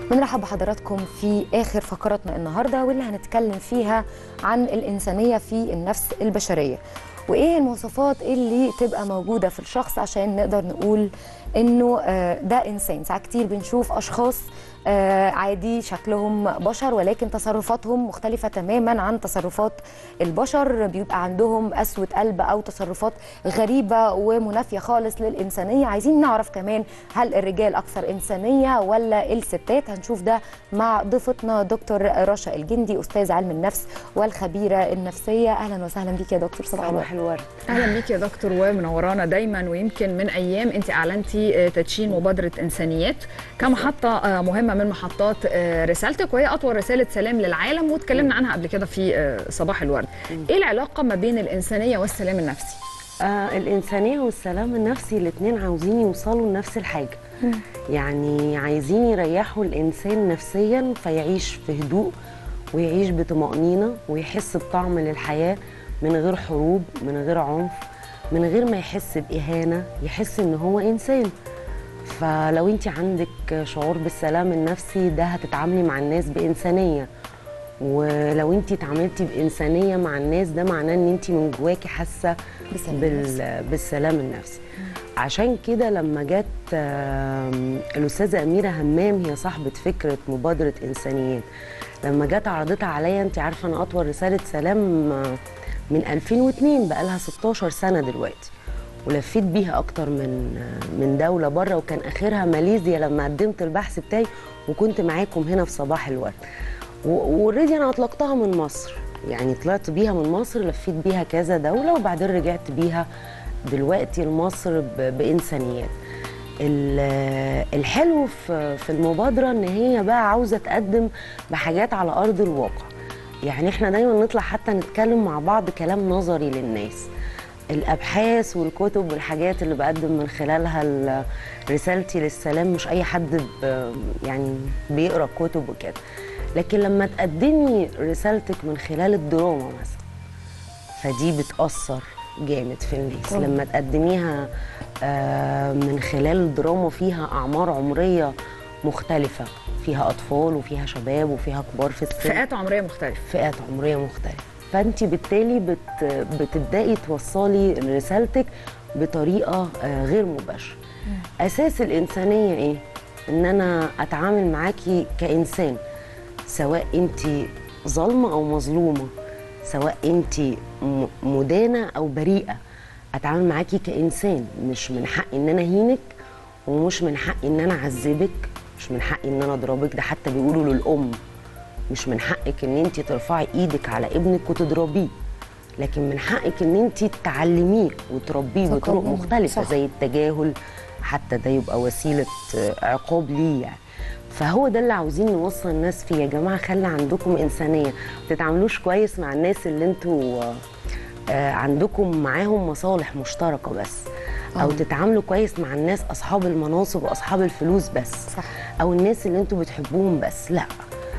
بنرحب بحضراتكم في آخر فقراتنا النهاردة واللي هنتكلم فيها عن الإنسانية في النفس البشرية وإيه المواصفات اللي تبقى موجودة في الشخص عشان نقدر نقول إنه آه، ده إنسان ساعات كتير بنشوف أشخاص آه، عادي شكلهم بشر ولكن تصرفاتهم مختلفة تماما عن تصرفات البشر بيبقى عندهم قسوة قلب أو تصرفات غريبة ومنافية خالص للإنسانية عايزين نعرف كمان هل الرجال أكثر إنسانية ولا الستات هنشوف ده مع ضيفتنا دكتور رشا الجندي أستاذ علم النفس والخبيرة النفسية أهلا وسهلا بيك يا دكتور صباح الخير صباح الورد اهلا بيك يا دكتور ومنورانا دايما ويمكن من ايام انت اعلنتي آه، تدشين مبادره انسانيات كمحطه آه، مهمه من محطات آه، رسالتك وهي اطول رساله سلام للعالم واتكلمنا عنها قبل كده في آه، صباح الورد ايه العلاقه ما بين الانسانيه والسلام النفسي آه الإنسانية والسلام النفسي الاتنين عاوزين يوصلوا لنفس الحاجة يعني عايزين يريحوا الإنسان نفسيا فيعيش في هدوء ويعيش بطمأنينة ويحس بطعم للحياة من غير حروب من غير عنف من غير ما يحس بإهانة يحس إن هو إنسان فلو انت عندك شعور بالسلام النفسي ده هتتعاملي مع الناس بإنسانية ولو انت اتعاملتي بإنسانية مع الناس ده معناه ان انت من جواكي حاسة بالسلام النفسي. بال... بالسلام النفسي عشان كده لما جت آم، الأستاذة أميرة همام هي صاحبة فكرة مبادرة إنسانيات لما جت عرضتها عليا انت عارفة أنا أطول رسالة سلام آه، من 2002 بقالها 16 سنة دلوقتي ولفيت بيها اكتر من من دوله بره وكان اخرها ماليزيا لما قدمت البحث بتاعي وكنت معاكم هنا في صباح الورد واوريدي انا اطلقتها من مصر يعني طلعت بيها من مصر لفيت بيها كذا دوله وبعدين رجعت بيها دلوقتي لمصر ب- بانسانيات ال- الحلو في في المبادره ان هي بقى عاوزه تقدم بحاجات على ارض الواقع يعني احنا دايما نطلع حتى نتكلم مع بعض كلام نظري للناس الابحاث والكتب والحاجات اللي بقدم من خلالها ال- رسالتي للسلام مش اي حد ب- يعني بيقرا كتب وكده لكن لما تقدمي رسالتك من خلال الدراما مثلا فدي بتأثر جامد في الناس طبعاً. لما تقدميها آه، من خلال الدراما فيها أعمار عمرية مختلفة فيها أطفال وفيها شباب وفيها كبار في السن فئات عمريه مختلفه فئات عمريه مختلفه فانت بالتالي بت بتبداي توصلي رسالتك بطريقه آه، غير مباشره اساس الانسانيه ايه ان انا اتعامل معاكي كانسان سواء انت ظالمه او مظلومه سواء انت م- مدانه او بريئه اتعامل معاكي كانسان مش من حقي ان انا اهينك ومش من حقي ان انا اعذبك مش من حقي ان انا اضربك ده حتى بيقولوا للام مش من حقك ان انت ترفعي ايدك على ابنك وتضربيه لكن من حقك ان انت تعلميه وتربيه بطرق تقومي. مختلفه صح. زي التجاهل حتى ده يبقى وسيله آه، عقاب ليه يعني فهو ده اللي عاوزين نوصل الناس فيه يا جماعه خلي عندكم انسانيه ما تتعاملوش كويس مع الناس اللي انتوا آه، آه، عندكم معاهم مصالح مشتركه بس او آه. تتعاملوا كويس مع الناس اصحاب المناصب واصحاب الفلوس بس صح. او الناس اللي انتوا بتحبوهم بس لا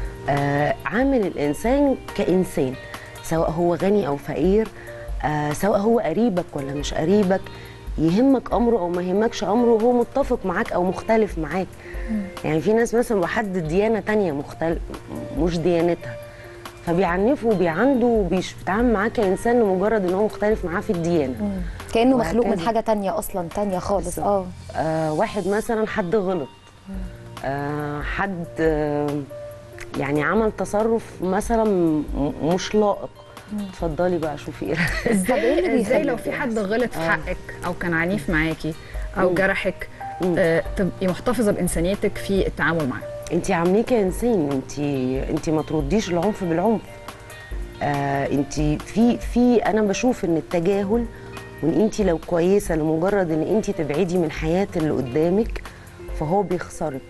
آه عامل الانسان كانسان سواء هو غني او فقير آه سواء هو قريبك ولا مش قريبك يهمك امره او ما يهمكش امره وهو متفق معاك او مختلف معاك يعني في ناس مثلا بحد ديانه تانية مختلف مش ديانتها فبيعنفوا وبيعندوا وبيتعامل معاه كانسان لمجرد ان هو مختلف معاه في الديانه كأنه مخلوق من وهكذا. حاجة تانية أصلا تانية خالص اه آه واحد مثلا حد غلط آه حد آه يعني عمل تصرف مثلا م- مش لائق اتفضلي بقى شوفي ايه طب ايه اللي ازاي لو بيخلي في حد غلط في حقك او كان عنيف معاكي او مم. جرحك مم. آه، تبقي محتفظه بانسانيتك في التعامل معاه انت عامليه كانسان انت انت ما ترديش العنف بالعنف آه انت في في انا بشوف ان التجاهل وان انت لو كويسه لمجرد ان انت تبعدي من حياه اللي قدامك فهو بيخسرك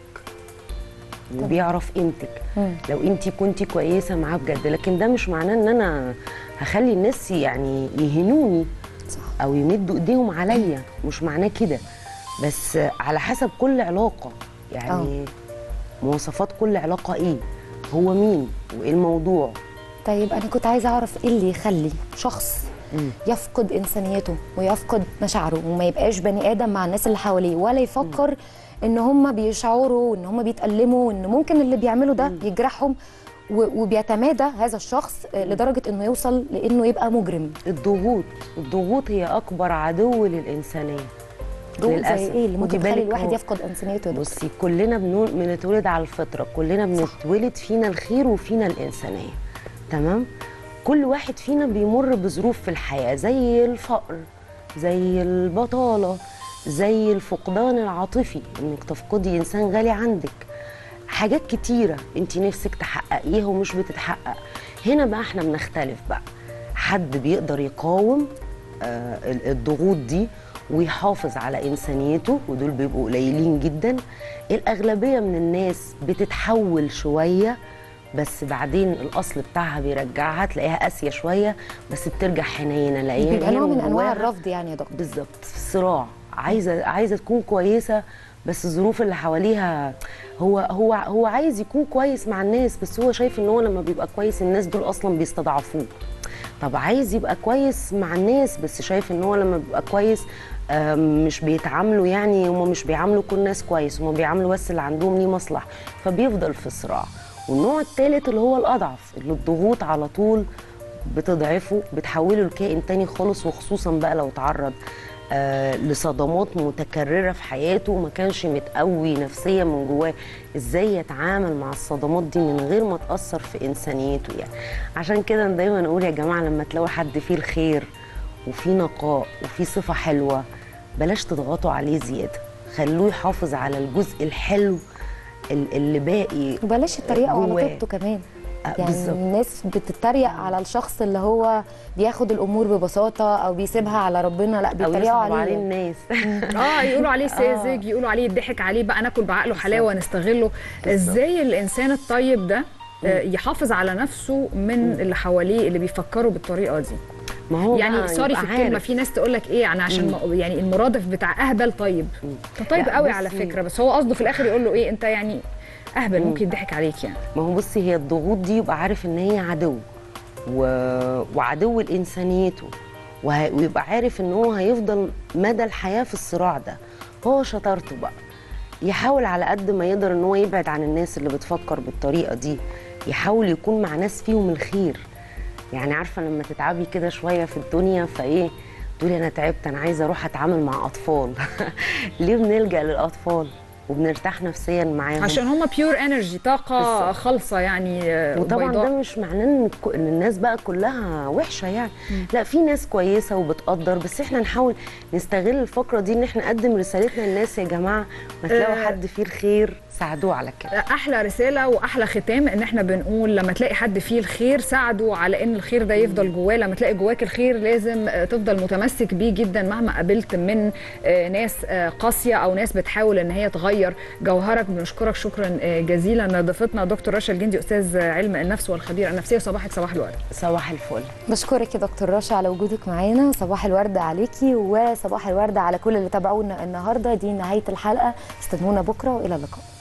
وبيعرف قيمتك مم. لو انت كنتي كويسه معاه بجد لكن ده مش معناه ان انا هخلي الناس يعني يهنوني صح. او يمدوا ايديهم عليا مش معناه كده بس على حسب كل علاقه يعني مواصفات كل علاقه ايه هو مين وايه الموضوع طيب انا كنت عايزه اعرف ايه اللي يخلي شخص يفقد انسانيته ويفقد مشاعره وما يبقاش بني ادم مع الناس اللي حواليه ولا يفكر ان هم بيشعروا وان هم بيتألموا وان ممكن اللي بيعمله ده يجرحهم و- وبيتمادى هذا الشخص آه، لدرجه انه يوصل لانه يبقى مجرم الضغوط الضغوط هي اكبر عدو للانسانيه دول زي للأسف. ايه اللي ممكن ودي تخلي بالك الواحد هو- يفقد انسانيته يا دكتور؟ بصي كلنا بنو- بنتولد على الفطره كلنا بنتولد فينا الخير وفينا الانسانيه تمام كل واحد فينا بيمر بظروف في الحياه زي الفقر زي البطاله زي الفقدان العاطفي انك تفقدي انسان غالي عندك حاجات كتيره انت نفسك تحققيها ومش بتتحقق هنا بقى احنا بنختلف بقى حد بيقدر يقاوم آه، ال- الضغوط دي ويحافظ على انسانيته ودول بيبقوا قليلين جدا الاغلبيه من الناس بتتحول شويه بس بعدين الاصل بتاعها بيرجعها تلاقيها قاسيه شويه بس بترجع حنينه لاقيها بيبقى هي نوع من انواع جواها الرفض يعني يا دكتور بالظبط في صراع عايزه عايزه تكون كويسه بس الظروف اللي حواليها هو هو هو عايز يكون كويس مع الناس بس هو شايف ان هو لما بيبقى كويس الناس دول اصلا بيستضعفوه طب عايز يبقى كويس مع الناس بس شايف ان هو لما بيبقى كويس آم، مش بيتعاملوا يعني هم مش بيعاملوا كل الناس كويس هم بيعاملوا بس اللي عندهم ليه مصلحه فبيفضل في صراع والنوع الثالث اللي هو الاضعف اللي الضغوط على طول بتضعفه بتحوله لكائن تاني خالص وخصوصا بقى لو تعرض آه لصدمات متكررة في حياته ما كانش متقوي نفسيا من جواه ازاي يتعامل مع الصدمات دي من غير ما تأثر في إنسانيته يعني عشان كده أنا دايما أقول يا جماعة لما تلاقوا حد فيه الخير وفيه نقاء وفيه صفة حلوة بلاش تضغطوا عليه زيادة خلوه يحافظ على الجزء الحلو ال- اللي باقي وبلاش التريقه على جواه. طيبته كمان آه، يعني بالظبط. الناس بتتريق على الشخص اللي هو بياخد الامور ببساطه او بيسيبها على ربنا لا أو بيتريقوا يصعب عليه عليه الناس اه يقولوا عليه ساذج يقولوا عليه يضحك عليه بقى ناكل بعقله حلاوه نستغله ازاي الانسان الطيب ده آه، يحافظ على نفسه من اللي حواليه اللي بيفكروا بالطريقه دي ما هو يعني بقى سوري في يبقى الكلمه عارف. في ناس تقول لك ايه انا عشان ما يعني المرادف بتاع اهبل طيب انت طيب لا، قوي على بصي. فكره بس هو قصده في الاخر يقول له ايه انت يعني اهبل ممكن يضحك عليك يعني ما هو بصي هي الضغوط دي يبقى عارف ان هي عدو و... وعدو لانسانيته وه... ويبقى عارف ان هو هيفضل مدى الحياه في الصراع ده هو شطارته بقى يحاول على قد ما يقدر ان هو يبعد عن الناس اللي بتفكر بالطريقه دي يحاول يكون مع ناس فيهم الخير يعني عارفه لما تتعبي كده شويه في الدنيا فايه تقولي انا تعبت انا عايزه اروح اتعامل مع اطفال ليه بنلجا للاطفال وبنرتاح نفسيا معاهم عشان هم بيور انرجي طاقه بالظبط. خالصه يعني آه، وطبعا بيضاء. ده مش معناه ان الك- إن الناس بقى كلها وحشه يعني لا في ناس كويسه وبتقدر بس احنا نحاول نستغل الفقره دي ان احنا نقدم رسالتنا للناس يا جماعه ما تلاقوا آه. حد فيه الخير ساعدوه على كده احلى رساله واحلى ختام ان احنا بنقول لما تلاقي حد فيه الخير ساعده على ان الخير ده يفضل جواه لما تلاقي جواك الخير لازم آه، تفضل متمسك بيه جدا مهما قابلت من آه، ناس آه، قاسيه او ناس بتحاول ان هي تغير جوهرك بنشكرك شكرا آه، جزيلا ضيفتنا دكتور رشا الجندي استاذ علم النفس والخبيره النفسيه صباحك صباح الورد صباح الفل بشكرك يا دكتور رشا على وجودك معانا صباح الورد عليكي وصباح الورد على كل اللي تابعونا النهارده دي نهايه الحلقه استنونا بكره والى اللقاء